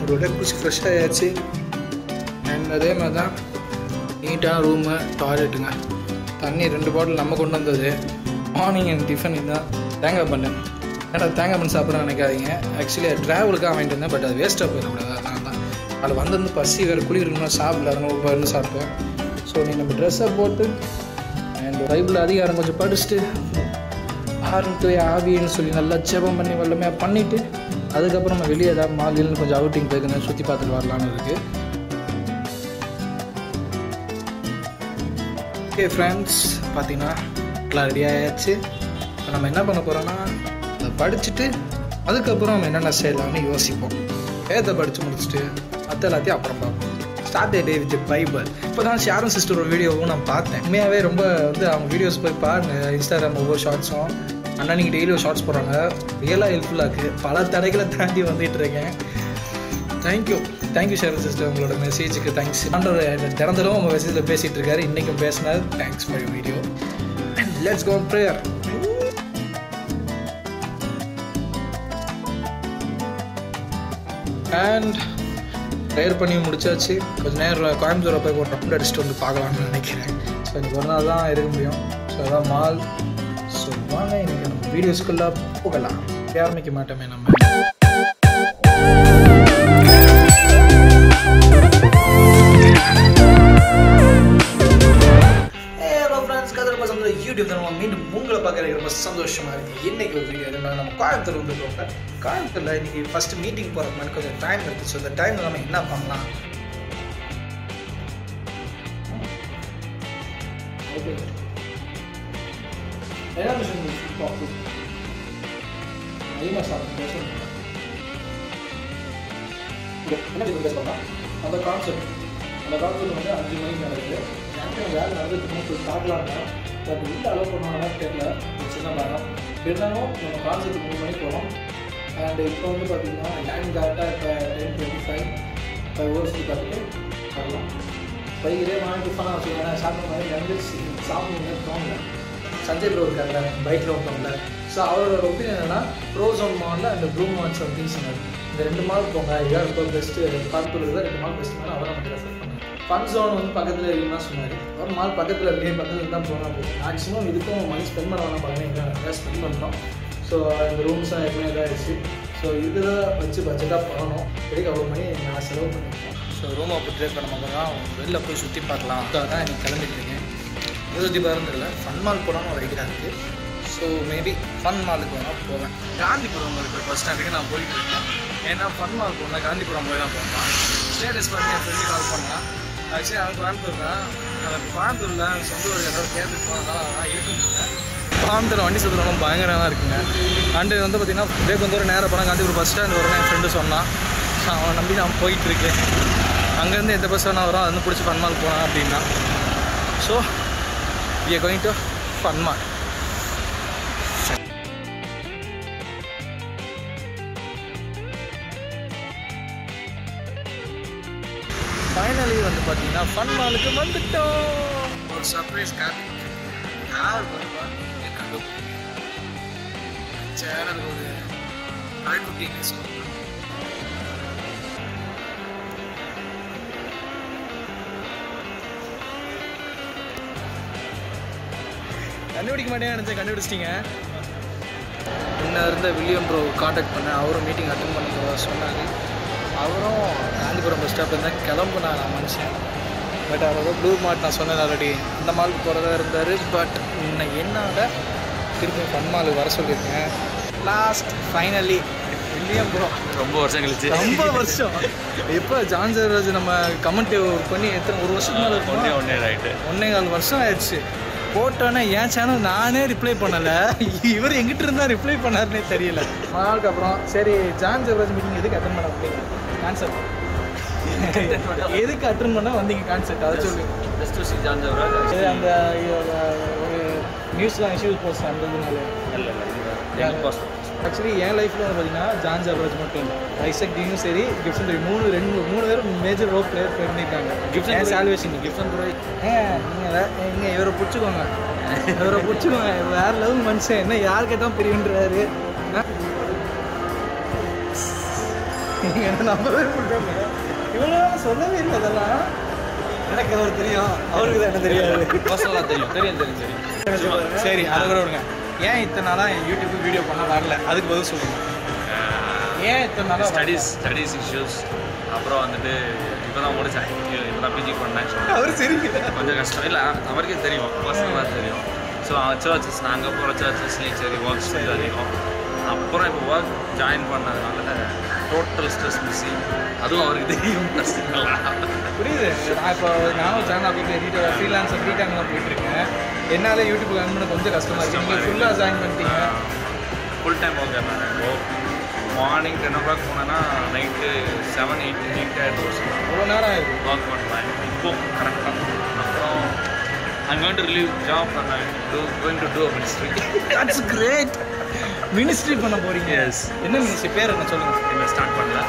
அப்படியே குளிச்சு ஃப்ரெஷ் ஆயாச்சு அண்ட் அதே மாதிரி தான் நீட்டான ரூமு டாய்லெட்டுங்க தண்ணி ரெண்டு பாட்டில் நம்ம கொண்டு வந்தது மார்னிங் அண்ட் டிஃபன் இதுதான் தேங்காய் பண்ணு ஏன்னா தேங்காய் பண்ணு சாப்பிட்ற நினைக்காதீங்க ஆக்சுவலி அது ட்ராவலுக்காக வாங்கிட்டு வந்தேன் பட் அது வேஸ்ட்டாக போயிடக்கூடாது அதனால தான் அதில் வந்து பசி வேறு குளிக்கணும்னா சாப்பிடல அதனால ஒரு பாயில் சாப்பிட்டேன் ஸோ நீ நம்ம ட்ரெஸ்ஸை போட்டு அண்ட் பைபிள் அதிகாரம் கொஞ்சம் படிச்சுட்டு ஆரம்பித்து ஆவின்னு சொல்லி நல்லா ஜெபம் பண்ணி வல்லமையாக பண்ணிவிட்டு அதுக்கப்புறம் நம்ம வெளியே ஏதாவது மாலில்னு கொஞ்சம் அவுட்டிங் போய்க்கணும் சுற்றி பார்த்துட்டு வரலான்னு இருக்குது ஓகே ஃப்ரெண்ட்ஸ் பார்த்தீங்கன்னா எல்லாம் ரெடி ஆயாச்சு இப்போ நம்ம என்ன பண்ண போகிறோம்னா அதை படிச்சுட்டு அதுக்கப்புறம் நம்ம என்னென்ன செய்யலாம்னு யோசிப்போம் வேதத்தை படித்து முடிச்சுட்டு மற்ற எல்லாத்தையும் அப்புறம் பார்ப்போம் ஸ்டார்ட் டே வித் பைபிள் இப்போ தான் ஷாரன் சிஸ்டரோட வீடியோவும் நான் பார்த்தேன் உண்மையாகவே ரொம்ப வந்து அவங்க வீடியோஸ் போய் பாருங்க இன்ஸ்டாகிராம் ஒவ்வொரு ஷார்ட்ஸும் அண்ணா நீங்கள் டெய்லி ஒரு ஷார்ட்ஸ் போடுறாங்க ரியலாக ஹெல்ப்ஃபுல்லாக இருக்குது பல தடைகளை தாண்டி வந்துட்டு இருக்கேன் தேங்க்யூ தேங்க்யூ ஷேரன் சிஸ்டர் உங்களோட மெசேஜுக்கு தேங்க்ஸ் ஆண்டவர் திறந்தரும் உங்கள் மெசேஜில் பேசிகிட்டு இருக்காரு இன்றைக்கும் பேசினார் thanks for you video let's go prayer and prayer பண்ணி முடிச்சாச்சு கொஞ்ச நேரம் கோயம்புத்தூரை போய் ஒரு ரவுண்ட் அடிச்சுட்டு வந்து பார்க்கலாம்னு நினைக்கிறேன் ஸோ இன்னைக்கு ஒரு நாள் தான் இருக்க முடியும் ஸோ அதான் மால் ஸோ வாங்க இன்னைக்கு நம்ம வீடியோஸ்குள்ளே போகலாம் ஆரம்பிக்க மாட்டோமே நம்ம ஹலோ ஃப்ரெண்ட்ஸ் கதிர பசங்க யூடியூப் நம்ம மீண்டும் உங்களை பார்க்குறது ரொம்ப சந்தோஷமாக இருக்குது இன்னைக்கு ஒரு வீடியோ என்ன நம்ம கோயம்புத்தூர் வந்துருக்கோங்க கோயம்புத்தூரில் இன்னைக்கு ஃபர்ஸ்ட் மீட்டிங் போகிறதுக்கு முன்னாடி கொஞ்சம் டைம் இருக்குது ஸோ இந்த டைமில் நம்ம என்ன பண்ணலாம் அதிகமாக சாப்பிட்டு என்ன பேச பண்ணலாம் அந்த கான்செப்ட் அந்த கான்செப்ட் வந்து அஞ்சு மணிக்கு நடக்குது எனக்கு வேலை நடந்துட்டு போய் பார்க்கலாங்க பட் உள்ள அலோவ் பண்ணுவாங்கன்னா தெரியல ஒரு சின்ன மரம் இருந்தாலும் நம்ம கான்செப்ட் மூணு மணிக்கு போகிறோம் அண்ட் இப்போ வந்து பார்த்தீங்கன்னா டைம் கரெக்டாக இப்போ டென் டுவெண்ட்டி ஃபைவ் ஃபைவ் ஹவர்ஸ்க்கு பார்த்துட்டு வரலாம் பைக்கிலே வாங்கி டிஃபனாக வச்சுக்கோங்க சாப்பிட்ற மாதிரி எழுந்திரிச்சு சாப்பிடுங்க தோணல சஞ்சய் ப்ரோ இருக்கார்ல பைக்கில் ஓட்டோம்ல ஸோ அவரோட ஒப்பீனியன் என்னன்னா ப்ரோசோன் மாலில் அந்த ப்ளூ மால் சம்திங் சொன்னார் இந்த ரெண்டு மால் போங்க இதான் ரொம்ப பெஸ்ட்டு கான்பூர் தான் ரெண்டு மால் பெஸ்ட் மால் அவரை மட்டும் ரெஃபர் பண்ணார் ஃபன் ஜோன் வந்து பக்கத்தில் இருக்குன்னா சொன்னார் ஒரு மால் பக்கத்தில் இருக்கே பக்கத்தில் தான் போனால் போதும் மேக்ஸிமம் இதுக்கும் மணி ஸ்பெண்ட் பண்ண வேணாம் பதினஞ்சு நிறையா ஸ்பெண்ட் பண்ணோம் ஸோ இந்த ரூம்ஸ்லாம் ஏற்கனவே இதாகிடுச்சு ஸோ இதுதான் வச்சு பட்ஜெட்டாக பண்ணணும் இதுக்கு அவ்வளோ மணி நான் செலவு பண்ணியிருக்கேன் ஸோ ரூமை பற்றி இப்போ நம்ம தான் வெளில போய் சுற்றி பார்க்கலாம் அதான் எனக்கு கிளம்பிட்டு இருக்கேன் எதை சுற்றி பாருந்தில்ல ஃபன் மால் போடாமல் ஒரு ஐடியா இருக்குது ஸோ மேபி ஃபன் மாலுக்கு வேணால் போவேன் காந்திபுரம் இருக்கிற பஸ் ஸ்டாண்டுக்கு நான் போயிட்டு இருக்கேன் ஏன்னா ஃபன் மால் போனால் காந்திபுரம் போய் தான் போகலாம் ஸ்டேட்டஸ் பண்ணி என் ஃப்ரெண்டு கால் பண்ணேன் ஆக்சுவலி அவன் கோயம்புத்தூர் தான் அந்த கோயம்புத்தூரில் சொந்த ஒரு ஏதாவது கேட்டு போனதால அதெல்லாம் இருக்க முடியல கோயம்புத்தூர் வண்டி சுற்றுறவங்க பயங்கரமாக இருக்குங்க அண்டு வந்து பார்த்தீங்கன்னா பிரேக் வந்து ஒரு நேரம் போனால் காந்திபுரம் பஸ் ஸ்டாண்ட் வரணும் என் ஃப்ரெண்டு சொன்னான் ஸோ அவனை நம்பி நான் போயிட்டு இருக்கேன் அங்கேருந்து எந்த பஸ் வேணால் வரும் அது வந்து பிடிச்சி ஃபன் மால் போகலாம் அப்படின்னா so we are going to fun mart finally வந்து பார்த்தீங்கன்னா ஃபன் மாலுக்கு வந்துட்டோம் ஒரு சர்ப்ரைஸ் காப்பி யார் வருவா நீங்கள் கண்டுபிடிங்க சேனல் ஒரு நாய்க்குட்டிங்க சொல்லுங்கள் கண்டுபிடிக்க மாட்டேன் நினச்சேன் கண்டுபிடிச்சிட்டிங்க முன்ன இருந்த வில்லியம் ப்ரோ காண்டாக்ட் பண்ணேன் அவரும் மீட்டிங் அட்டன் பண்ண சொன்னார் அவரும் காந்திபுரம் பஸ் ஸ்டாப்ல இருந்தால் கிளம்புனாங்க மனுஷன் பட் அவரோட ப்ளூ மார்ட் நான் சொன்னேன் ஆல்ரெடி அந்த மாலுக்கு போகிறதா இருந்தார் பட் இன்னும் என்னோட திருப்பி ஃபன் மாலுக்கு வர சொல்லியிருக்கேன் லாஸ்ட் ஃபைனலி வில்லியம் ப்ரோ ரொம்ப வருஷம் கழிச்சு ரொம்ப வருஷம் எப்போ ஜான் ஜெயராஜ் நம்ம கமெண்ட் பண்ணி எத்தனை ஒரு வருஷத்துக்கு மேலே ஒன்னே இருக்கும் ஒன்னே ரைட்டு ஒன்னே கால் வருஷம் ஆயிடுச்சு போட்டோன்னே என் சேனல் நானே ரிப்ளை பண்ணலை இவர் எங்கிட்ட இருந்தா ரிப்ளை பண்ணாருன்னே தெரியல நாளுக்கு அப்புறம் சரி ஜான் ஜெவராஜ் மீட்டிங் எதுக்கு அட்டன் பண்ண வந்தீங்க கான்செப்ட் எதுக்கு அட்டன் பண்ண வந்தீங்க கான்செப்ட் அதை சொல்லுங்க just to see John Javaraj சரி அந்த அஹ், ஒரு நியூஸ்லாம் இஷ்யூ போஸ்ட் அந்ததுனால இல்லை இல்லை எங்கள் பாஸ் ஆக்சுவலி என் லைஃப்பில் வந்து பார்த்தீங்கன்னா ஜான் ஜபராஜ் மட்டும் இல்லை ஐசக் டீனும் சரி கிப்சன் துறை மூணு ரெண்டு மூணு பேரும் மேஜர் ரோல் பிளேயர் பண்ணியிருக்காங்க Gibson Gibson Durai. Salvation Gibson Durai ஏன் நீங்கள் நீங்கள் இவரை பிடிச்சிக்கோங்க இவரை பிடிச்சிக்கோங்க வேற லெவல் மனுஷன் என்ன யார் கேட்டால் பிரிவுன்றாரு நீங்கள் என்ன நம்பவே முடியாம இவ்வளோ சொல்லவே இல்லை அதெல்லாம் எனக்கு அவர் தெரியும் அவருக்கு தான் என்ன தெரியாது பர்சனலாக தெரியும் தெரியும் தெரியும் தெரியும் சரி அதை கூட விடுங்க ஏன் இத்தனை நாளாக என் யூடியூப் வீடியோ பண்ண வரல அதுக்கு பதில் சொல்லுங்க ஏன் இத்தனை நாளாக ஸ்டடீஸ் ஸ்டடீஸ் இஷ்யூஸ் அப்புறம் வந்துட்டு இப்போ தான் முடிச்சேன் இப்போ தான் பிஜி பண்ணேன் சொல்லிட்டு அவர் சரிங்க கொஞ்சம் கஷ்டம் இல்லை அவருக்கே தெரியும் பர்சனலாக தெரியும் ஸோ சர்ச்சஸ் நாங்கள் போகிற சர்ச்சஸ்லேயும் சரி ஒர்க்ஸ் கொஞ்சம் அதிகம் அப்புறம் இப்போ ஒர்க் ஜாயின் பண்ணதுனால டோட்டல் ஸ்ட்ரெஸ் பிஸி அதுவும் அவருக்கு தெரியும் ப்ளஸ் புரியுது நான் இப்போ நானும் சேனல் போயிட்டு எடிட்டர் ஃப்ரீலான்ஸர் ஃப்ரீ டைமில் போயிட்டு இருக்கேன் என்னால் யூடியூப் ரன் பண்ண கொஞ்சம் கஷ்டமா இருக்கு நீங்கள் ஃபுல்லாக ஜாயின் பண்ணிட்டீங்க ஃபுல் டைம் ஒர்க் நான் இப்போ மார்னிங் டென் ஓ கிளாக் போனேன்னா நைட்டு செவன் எயிட் எயிட் ஆயிடுச்சு அவ்வளோ நேரம் ஆயிடுது ஒர்க் பண்ணுவேன் இப்போ கரெக்டாக அப்புறம் I'm going to leave job and I'm do, going to do a ministry. That's great ministry பண்ண போறீங்க Yes. என்ன மினிஸ்ட்ரி பேர் என்ன சொல்லுங்க இன்னும் ஸ்டார்ட் பண்ணல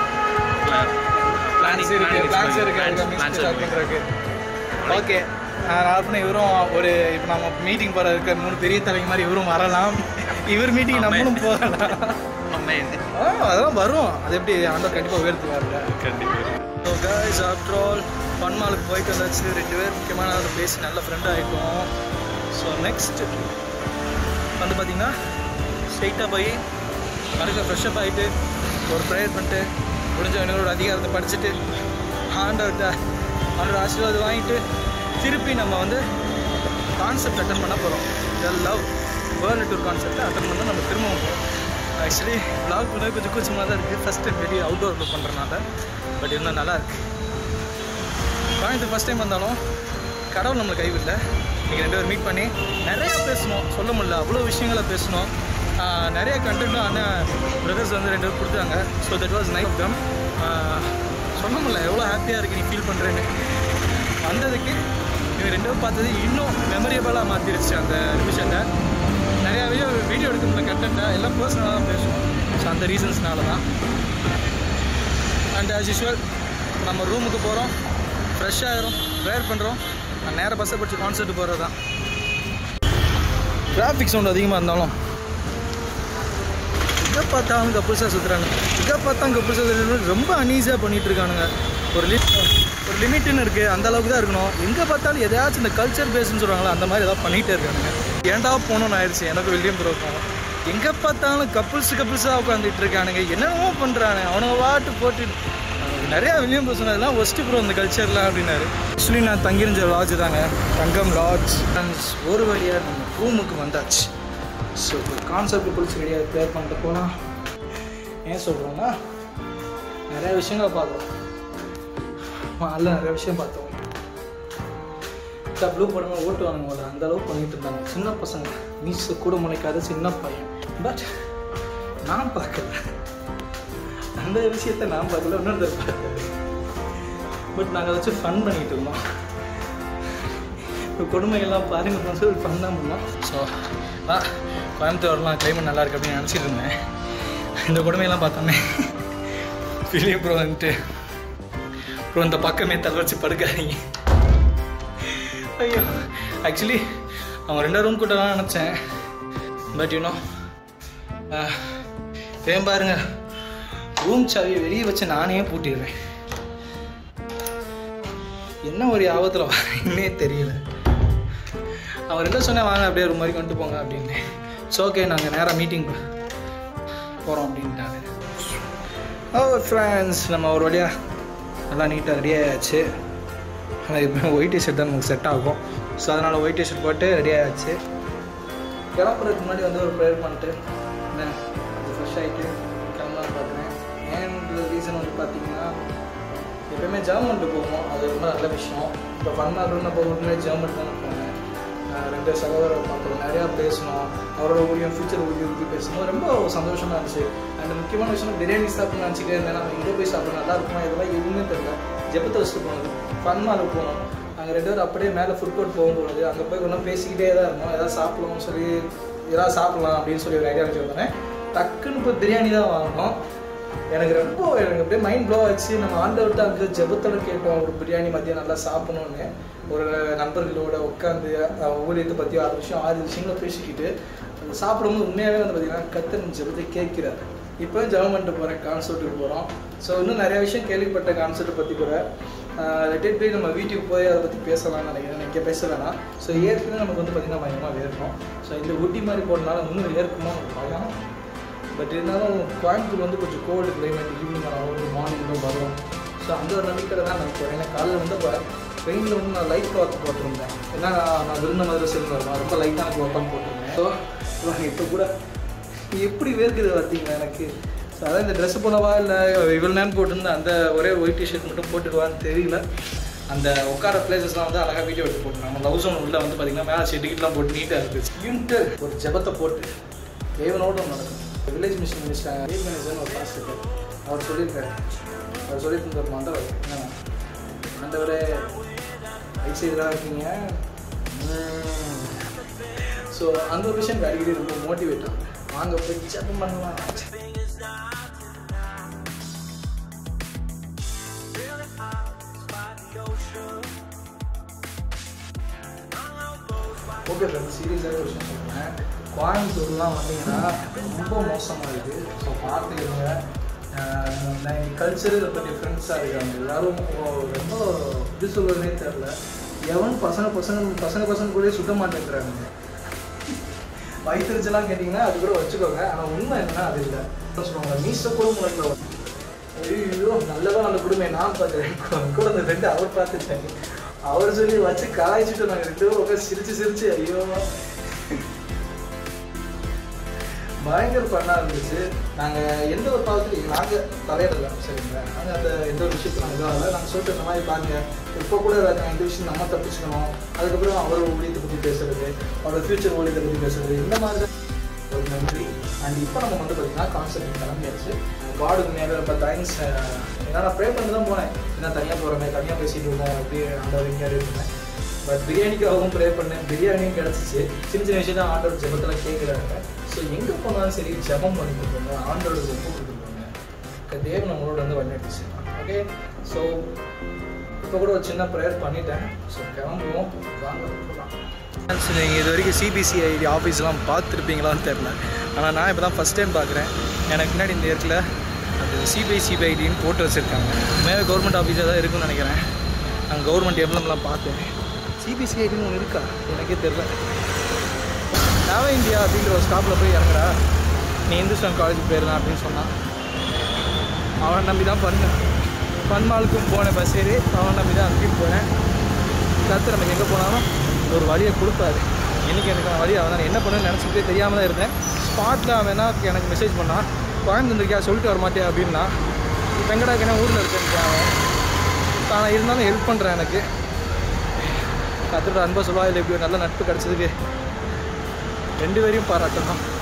பிளான்ஸ் இருக்கு பிளான்ஸ் இருக்கு அதுக்கு மினிஸ்ட்ரி ஸ்டார்ட் பண்ணுறதுக்கு ஓகே நான் இவரும் ஒரு இப்போ நம்ம மீட்டிங் போகிற இருக்க மூணு பெரிய தலைங்க மாதிரி இவரும் வரலாம் இவர் மீட்டிங் நம்மளும் போகலாம் ஆ அதெல்லாம் வரும் அது எப்படி ஆண்டவர் கண்டிப்பாக உயர்த்துவார்ல கண்டிப்பாக ஸோ கைஸ் ஆஃப்டர் ஆல் பன்மாலுக்கு போயிட்டு வந்தாச்சு ரெண்டு பேர் முக்கியமான ஆள் பேசி நல்ல ஃப்ரெண்ட் ஆகிட்டோம் ஸோ நெக்ஸ்ட் வந்து பார்த்தீங்கன்னா ஸ்ட்ரைட்டாக போய் மறுக்க ஃப்ரெஷ்அப் ஆகிட்டு ஒரு ப்ரேயர் பண்ணிட்டு முடிஞ்ச என்னோட அதிகாரத்தை படிச்சுட்டு ஆண்டவர்கிட்ட ஆண்டோட ஆசீர்வாதம் வாங்கிட்டு திருப்பி நம்ம வந்து கான்செப்ட் அட்டன் பண்ண போகிறோம் லவ் வேர்ல்டு டூர் கான்செப்டை அட்டன் பண்ண நம்ம திரும்பவும் போகிறோம் ஆக்சுவலி vlog பண்ணது கொஞ்சம் கூச்சமாக தான் இருக்குது ஃபஸ்ட் டைம் வெளியே அவுட்டோரில் பண்ணுறனால பட் இருந்தால் நல்லா இருக்கு கோயம்புத்தூர் ஃபஸ்ட் டைம் வந்தாலும் கடவுள் நம்மளை கைவிடல நீங்கள் ரெண்டு பேரும் மீட் பண்ணி நிறையா பேசணும் சொல்ல முடியல அவ்வளோ விஷயங்களை பேசணும் ஆஹ் நிறைய கண்டென்ட்டும் ஆனால் பிரதர்ஸ் வந்து ரெண்டு பேர் கொடுத்தாங்க ஸோ தட் வாஸ் நைட் தம் சொல்ல முடியல எவ்வளோ ஹாப்பியாக இருக்கு நீ ஃபீல் பண்ணுறேன்னு வந்ததுக்கு இவங்க ரெண்டு பேரும் பார்த்தது இன்னும் மெமரியபிளாக மாற்றிருச்சு அந்த நிமிஷத்தை நிறையா வீடியோ வீடியோ எடுக்க முடியல கண்டென்ட்டை எல்லாம் பர்சனலாக தான் பேசுவோம் ஸோ அந்த ரீசன்ஸ்னால தான் அண்ட் ஆஸ் யூஷுவல் நம்ம ரூமுக்கு போகிறோம் ஃப்ரெஷ் ஆகிரும் ப்ரேயர் பண்ணுறோம் நேராக பஸ்ஸை பிடிச்சி கான்சர்ட் போகிறது தான் டிராஃபிக் சவுண்ட் அதிகமாக இருந்தாலும் எங்கே பார்த்தாலும் கப்புள்ஸாக சுற்றுறாங்க எங்கே பார்த்தாலும் கப்புள்ஸாக சுற்றுறாங்க ரொம்ப அனீஸியாக பண்ணிகிட்டு இருக்கானுங்க ஒரு லி ஒரு லிமிட்டுன்னு இருக்குது அந்த அளவுக்கு தான் இருக்கணும் எங்கே பார்த்தாலும் எதையாச்சும் இந்த கல்ச்சர் பேஸ்ன்னு சொல்கிறாங்களா அந்த மாதிரி ஏதாவது பண்ணிகிட்டே இருக்கானுங்க ஏன்டா போகணும்னு ஆயிடுச்சு எனக்கு வில்லியம் ப்ரோ போகணும் எங்கே பார்த்தாலும் கப்புள்ஸ் கப்புள்ஸாக உட்காந்துட்டு இருக்கானுங்க என்னென்னமோ பண்ணுறானுங்க அவனுங்க வாட்டு போட்டு நிறையா வில்லியம் ப்ரோ சொன்னதெல்லாம் ஒஸ்ட்டு ப்ரோ இந்த கல்ச்சர்லாம் அப்படின்னாரு ஆக்சுவலி நான் தங்கியிருந்த லாட்ஜ் தாங்க தங்கம் லாட்ஜ் ஒரு வழியாக நம்ம ரூமுக்கு வந்தாச்சு ஸோ கான்செப்ட் பிடிச்சி ரெடியாக ப்ளேர் பண்ணிட்டு போனால் ஏன் சொல்கிறோன்னா நிறைய விஷயங்களை பார்க்குறோம் அல்ல நிறைய விஷயம் பார்த்தோம் ப்ளூ படமாக ஓட்டுவானுங்க போல அந்த அளவுக்கு பண்ணிட்டு இருந்தாங்க சின்ன பசங்க மீச கூட முளைக்காத சின்ன பையன் பட் நான் பார்க்கல அந்த விஷயத்த நான் பார்க்கல இன்னொருத்தர் பார்க்கல பட் நாங்கள் வச்சு ஃபன் பண்ணிட்டு இருந்தோம் இப்போ கொடுமையெல்லாம் பாருங்க சொல்லி ஃபன் தான் பண்ணோம் ஸோ ஆ கோயம்புத்தூர் வரலாம் கிளைமேட் நல்லா இருக்கு அப்படின்னு நினச்சிட்டு இருந்தேன் இந்த கொடுமையெல்லாம் பார்த்தோன்னே வெளியே அப்புறம் வந்துட்டு அப்புறம் இந்த பக்கமே தலை வச்சு படுக்காதீங்க ஐயோ ஆக்சுவலி அவங்க ரெண்டு ரூம் கூட்டலாம் நினச்சேன் பட் யூனோ ஏன் பாருங்க ரூம் சாவியை வெளியே வச்சு நானே பூட்டிடுறேன் என்ன ஒரு ஆபத்தில் வாங்கினே தெரியல அவர் என்ன சொன்னேன் வாங்க அப்படியே ஒரு மாதிரி கொண்டு போங்க அப்படின்னு இட்ஸ் ஓகே நாங்கள் நேராக மீட்டிங் போகிறோம் அப்படின்ட்டாங்க ஓ ஃப்ரெண்ட்ஸ் நம்ம ஒரு வழியாக நல்லா நீட்டாக ரெடி ஆயாச்சு ஆனால் இப்போ ஒயிட் டிஷர்ட் தான் நமக்கு செட் ஆகும் ஸோ அதனால் ஒயிட் டிஷர்ட் போட்டு ரெடி ஆயாச்சு கிளம்புறதுக்கு முன்னாடி வந்து ஒரு ப்ரேயர் பண்ணிட்டு என்ன கொஞ்சம் ஃப்ரெஷ் ஆகிட்டு கிளம்பலான்னு பார்க்குறேன் ஏன்ற ரீசன் வந்து பார்த்தீங்கன்னா எப்பயுமே ஜெர்மன்ட்டு போவோம் அது ரொம்ப நல்ல விஷயம் இப்போ பண்ணாருன்னு போகிறதுமே ஜெர்மன் தானே போனேன் ஆஹ் ரெண்டு சகோதரரை பார்த்தோம் நிறையா பேசணும் அவரோட ஊழியம் ஃபியூச்சர் ஊழியம் பற்றி பேசணும் ரொம்ப சந்தோஷமாக இருந்துச்சு அண்ட் முக்கியமான விஷயம் பிரியாணி சாப்பிடணும்னு நினச்சிட்டே இருந்தேன் நம்ம இங்கே போய் சாப்பிட நல்லா இருக்குமா இதெல்லாம் எதுவுமே தெரியல ஜெபத்தை வச்சுட்டு போனது ஃபன்மாலுக்கு போனோம் அங்கே ரெண்டு பேரும் அப்படியே மேலே ஃபுட் கோர்ட் போகும்போது அங்கே போய் கொஞ்சம் பேசிக்கிட்டே தான் இருந்தோம் ஏதாவது சாப்பிடலாம்னு சொல்லி ஏதாவது சாப்பிடலாம் அப்படின்னு சொல்லி ஒரு ஐடியா வச்சு வந்தேன் டக்குன்னு இப்போ பிரியாணி தான் வாங்கினோம் எனக்கு ரொம்ப எனக்கு அப்படியே மைண்ட் ப்ளோ ஆச்சு நம்ம ஆண்டவர்கிட்ட அங்கே ஜெபத்தில் கேட்டோம் ஒரு பிரியாணி மதியம் நல்லா சாப்பிடணும்னு ஒரு நண்பர்களோட உட்காந்து ஊழியத்தை பற்றி ஆறு விஷயம் ஆறு விஷயங்களை பேசிக்கிட்டு அது சாப்பிடும்போது உண்மையாகவே வந்து பார்த்தீங்கன்னா கத்தன் ஜெபத்தை கேட்கிறார் இப்போ ஜெபம் பண்ணிட்டு போகிறேன் கான்சர்ட்டுக்கு போகிறோம் ஸோ இன்னும் நிறைய விஷயம் கேள்விப்பட்ட கான்செப்ட் பற்றி கூட லெட்டட் போய் நம்ம வீட்டுக்கு போய் அதை பற்றி பேசலாம்னு நினைக்கிறேன் இங்கே பேச வேணாம் ஸோ ஏற்கனவே நமக்கு வந்து பார்த்திங்கன்னா பயங்கரமாக வேர்க்கும் ஸோ இந்த ஊட்டி மாதிரி போடுறதுனால இன்னும் வேர்க்குமா ஒரு பயம் பட் இருந்தாலும் கோயம்புத்தூர் வந்து கொஞ்சம் கோல்டு கிளைமேட் ஈவினிங் ஆகும் மார்னிங்கில் வரும் ஸோ அந்த ஒரு நம்பிக்கையில் தான் நான் போகிறேன் ஏன்னா காலையில் வந்து இப்போ வெயிலில் வந்து நான் லைட் கிளாத் போட்டிருந்தேன் ஏன்னா நான் விருந்த மாதிரி சேர்ந்து வருவேன் ரொம்ப லைட்டான கிளாத் தான் போட்டிருந்தேன் ஸோ இப்போ கூட எப்படி வேர்க்குது பார்த்தீங்களா எனக்கு ஸோ அதான் இந்த ட்ரெஸ் போடவா இல்லை இவ்வளோ நேரம் போட்டிருந்தேன் அந்த ஒரே ஒயிட் டிஷர்ட் மட்டும் போட்டுடுவான்னு தெரியல அந்த உட்கார பிளேசஸ்லாம் வந்து அழகாக வீடியோ எடுத்து போட்டு நம்ம லவ் ஜோன் உள்ள வந்து பார்த்தீங்கன்னா மேலே செடிக்கிட்டலாம் போட்டு நீட்டாக இருக்குது யூனிட்டு ஒரு ஜபத்தை போட்டு தேவனோட நடக்கும் வில்லேஜ் மிஷன் மினிஸ்டர் தேவ் மேனேஜர்னு ஒரு பாஸ் இருக்கார் அவர் சொல்லியிருக்காரு அவர் சொல்லியிருந்த ஒரு மண்டவர் என்ன ஆண்டவரே ரைட் சைடு தான் இருக்கீங்க ஸோ அந்த ஒரு விஷயம் அடிக்கடி ரொம்ப மோட்டிவேட் ஆகும் வாங்க போய் ஜபம் பண்ணலாம் ஓகே ஃப்ரெண்ட்ஸ் சீரியஸாக ஒரு விஷயம் சொல்கிறேன் கோயம்புத்தூர்லாம் வந்தீங்கன்னா ரொம்ப மோசமாக இருக்குது ஸோ பார்த்துக்கிறவங்க கல்ச்சரு ரொம்ப டிஃப்ரெண்ட்ஸாக இருக்காங்க எல்லாரும் ரொம்ப எப்படி சொல்கிறதுனே தெரில எவன் பசங்க பசங்க பசங்க பசங்க கூட சுத்த மாட்டேங்கிறாங்க வயிற்றுச்செல்லாம் கேட்டிங்கன்னா அது கூட வச்சுக்கோங்க ஆனால் உண்மை என்னன்னா அது இல்லை சொல்லுவாங்க மீச கூட முளைக்கல ஐயோ நல்லதான் அந்த குடும்பம் நான் பார்க்குறேன் கூட அந்த ரெண்டு அவர் பார்த்துட்டாங்க அவர் சொல்லி வச்சு கலாய்ச்சிட்டு நாங்கள் ரெண்டு பேரும் உட்காந்து சிரிச்சு சிரிச்சு ஐயோ பயங்கர பண்ணா இருந்துச்சு நாங்கள் எந்த ஒரு பாவத்துலையும் நாங்கள் தலையிடல சரிங்களா நாங்கள் அந்த எந்த ஒரு விஷயத்தையும் நாங்கள் இதாகல நாங்கள் சொல்லிட்டு இந்த மாதிரி பாருங்க இப்போ கூட இருக்காங்க இந்த விஷயம் நம்ம தப்பிச்சுக்கணும் அதுக்கப்புறம் அவர் ஊழியத்தை பற்றி பேசுறது அவரோட ஃபியூச்சர் ஊழியத்தை பற்றி பேசுறது இந்த மாதிரி தான் ஒரு நன்றி அண்ட் இப்போ நம்ம வந்து பார்த்தீங்கன்னா கான்செப்ட் கிளம்பியாச்சு காடுக்கு நேரம் ரொம்ப தேங்க்ஸ் ஏன்னா நான் ப்ரே பண்ணி தான் போனேன் ஏன்னா தனியாக போகிறோமே தனியாக பேசிட்டு இருக்கோம் அப்படியே ஆண்டவர் இங்கே இருந்தேன் பட் பிரியாணிக்காகவும் ப்ரே பண்ணேன் பிரியாணியும் கிடச்சிச்சு சின்ன சின்ன விஷயம் தான் ஆண்டவர் ஜெபத்தில் கேட்குறாங்க ஸோ எங்கே போனாலும் சரி ஜெபம் பண்ணிட்டு போங்க ஆண்டோட கூப்பிட்டு போங்க தேவன் நம்மளோட வந்து வழிநடத்தி ஓகே ஸோ இப்போ கூட ஒரு சின்ன ப்ரேயர் பண்ணிட்டேன் ஸோ கிளம்புவோம் வாங்க போகலாம் நீங்கள் இது வரைக்கும் சிபிசிஐடி ஆஃபீஸ்லாம் பார்த்துருப்பீங்களான்னு தெரில ஆனால் நான் இப்போ தான் ஃபஸ்ட் டைம் பார்க்குறேன் எனக்கு முன்னாடி இந்த இடத்துல அது சிபிஐசிபிஐடின்னு போட்டு வச்சுருக்காங்க மேலே கவர்மெண்ட் ஆஃபீஸாக தான் இருக்குன்னு நினைக்கிறேன் நான் கவர்மெண்ட் எம்எம்லாம் பார்த்தேன் சிபிசிஐடின்னு ஒன்று இருக்கா எனக்கே தெரில நாவ இந்தியா அப்படின்ற ஒரு ஸ்டாப்பில் போய் இறங்குறா நீ இந்துஸ்தான் காலேஜ் போயிருந்தான் அப்படின்னு சொன்னான் அவனை நம்பி தான் பண்ணேன் பன்மாலுக்கும் போனேன் பஸ் ஏறி அவனை நம்பி தான் அங்கேயும் போனேன் கருத்து நமக்கு எங்கே போனாலும் ஒரு வழியை கொடுப்பாரு இன்றைக்கி எனக்கு வழி அவன் நான் என்ன பண்ணுன்னு நினச்சிக்கிட்டே தெரியாமல் தான் இருந்தேன் ஸ்பாட்டில் அவன் என்ன எனக்கு மெசேஜ் பண்ணான் கோயம்புத்தூருக்கா சொல்லிட்டு வர மாட்டேன் அப்படின்னா வெங்கடாக்கு என்ன ஊரில் இருக்கேன் அவன் நான் இருந்தாலும் ஹெல்ப் பண்ணுறேன் எனக்கு கற்றுட்டு அன்பை சொல்லுவா இல்லை இப்படி ஒரு நல்ல நட்பு கிடச்சதுக்கு ரெண்டு பேரையும் பாராட்டணும்